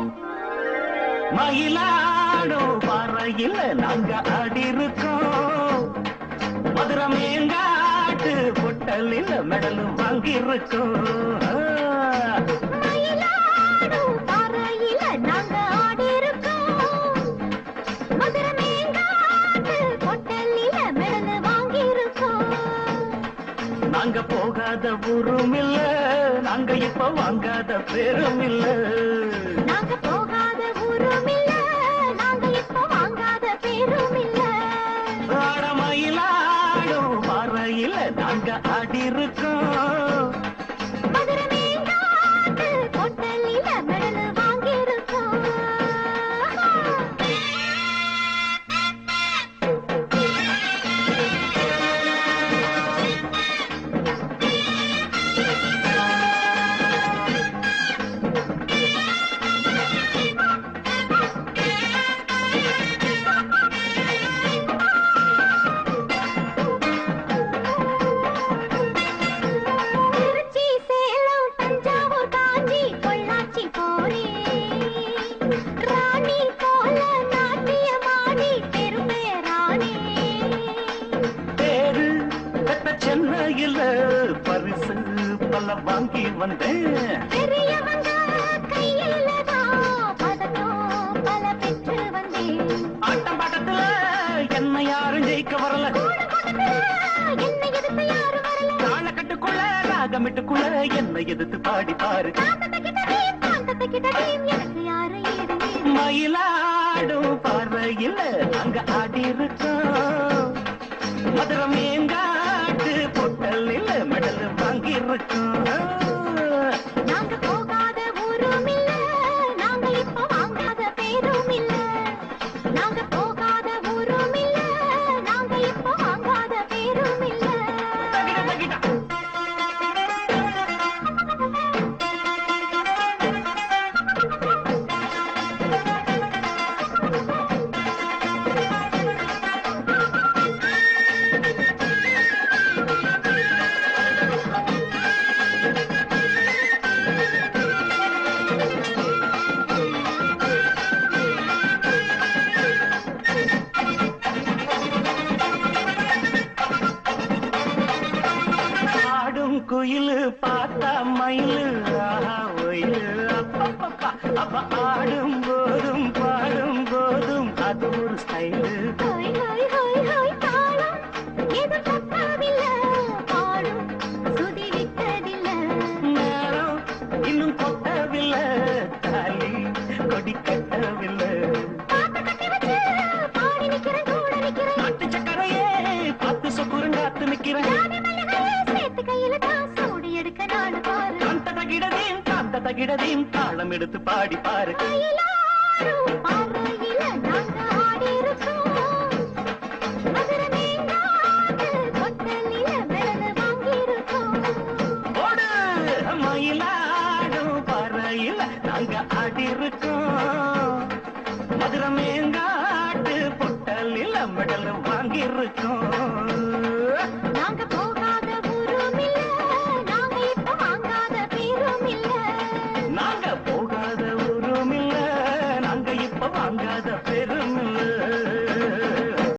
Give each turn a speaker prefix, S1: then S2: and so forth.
S1: மயிலாடும் பாறையில் நாங்க ஆடி இருக்கோம் மதுரை மேங்காட்டு பொட்டலில் மெடலும் வாங்கியிருக்கோம்
S2: மயிலாடும் பாறையில நாங்க ஆடியிருக்கோம். மதுரை மேங்காட்டு பொட்டலில மெடலு வாங்கியிருக்கோம்.
S1: நாங்க போகாத ஊரும் இல்ல நாங்க இப்ப வாங்காத பேரும் இல்ல
S2: நாங்க போகாத ஊரும் இல்ல, நாங்க இப்ப வாங்காத பேரும் இல்ல.
S1: ஆட மயிலாடும் பாறையில் நாங்க ஆடி இருக்கோம்
S2: மதுரை மேங்காட்டு பொட்டலில மெடலு வாங்கியிருக்கோம். திருச்சி, சேலம், தஞ்சாவூர், காஞ்சி, பொள்ளாச்சி போனேன். ராணி போல நாட்டியமாடி பெரும்பேரானே.
S1: பேரு பெத்த சென்னையில் பரிசு பல வாங்கி வந்தேன்
S2: பெரியவங்க கையிலதான் பதக்கம் பல பெற்று வந்தேன்.
S1: ஆட்டம் பாட்டத்துல என்ன யாரும் ஜெயிக்க வரல
S2: கூட்டத்துல என்னை எதிர்த்து யாரும் வரல.
S1: காலக்கட்டுக்குள்ள ராகமிட்டுக்குள்ள என்ன எதிர்த்து பாடி பாரு
S2: காந்தத்தக்கிட்டதேம், காந்தத்தக்கிட்டதேம், எனக்கு யாரு ஈடு ஈடு.
S1: மயிலாடும் பார்வையில் அங்க ஆடி இருக்கோம் மதுரை மேங்காட்டு பொட்டலில் மெடல் வாங்கி இருக்கோம்
S2: நாங்க போகாத ஊரும் இல்ல, நாங்க இப்ப வாங்காத பேரும் இல்ல. நாங்க போகாத ஊரும் இல்ல, நாங்க இப்ப வாங்காத பேரும் இல்ல.
S1: தகிட, தகிட. ஆடும் குயிலு பார்த்தா மயிலு ஆஹா ஒயிலு அப்பப்பப்பா. அப்ப ஆடும் போதும் பாடும் போதும் அது ஒரு ஸ்டைலு
S2: ஹோய், ஹோய், ஹோய், ஹோய், தாளம் எது தப்பாதில்ல, பாடும் சுதி விட்டதில்ல.
S1: நேரம் இன்னும் கொட்டவில்லை தாலி கொடி கட்டவில்லை
S2: பாட்டு கட்டி வச்சு, பாடி நிக்கிறேன், கூட நிக்கிறேன்.
S1: நாட்டு சக்கரையே பார்த்து சொக்குறுங்காத்து நிக்கிறேன்
S2: ஜாதி மல்லிகையே சேர்த்து கையில தான் சூடி எடுக்க நாடு பாரு.
S1: காந்த தகிடதையும் காந்த தகிடதையும் தாளம் எடுத்து பாடி பாரு
S2: மயிலாடும் பார்வையில நாங்க ஆடியிருக்கோம். மதுரை மேங்காட்டு பொட்டலில மெடலு வாங்கியிருக்கோம்.
S1: ஓடு மயிலாடும் பறையில் நாங்க ஆடி இருக்கோம் மதுரை மேங்காட்டு பொட்டலில் மெடல் வாங்கி இருக்கோம்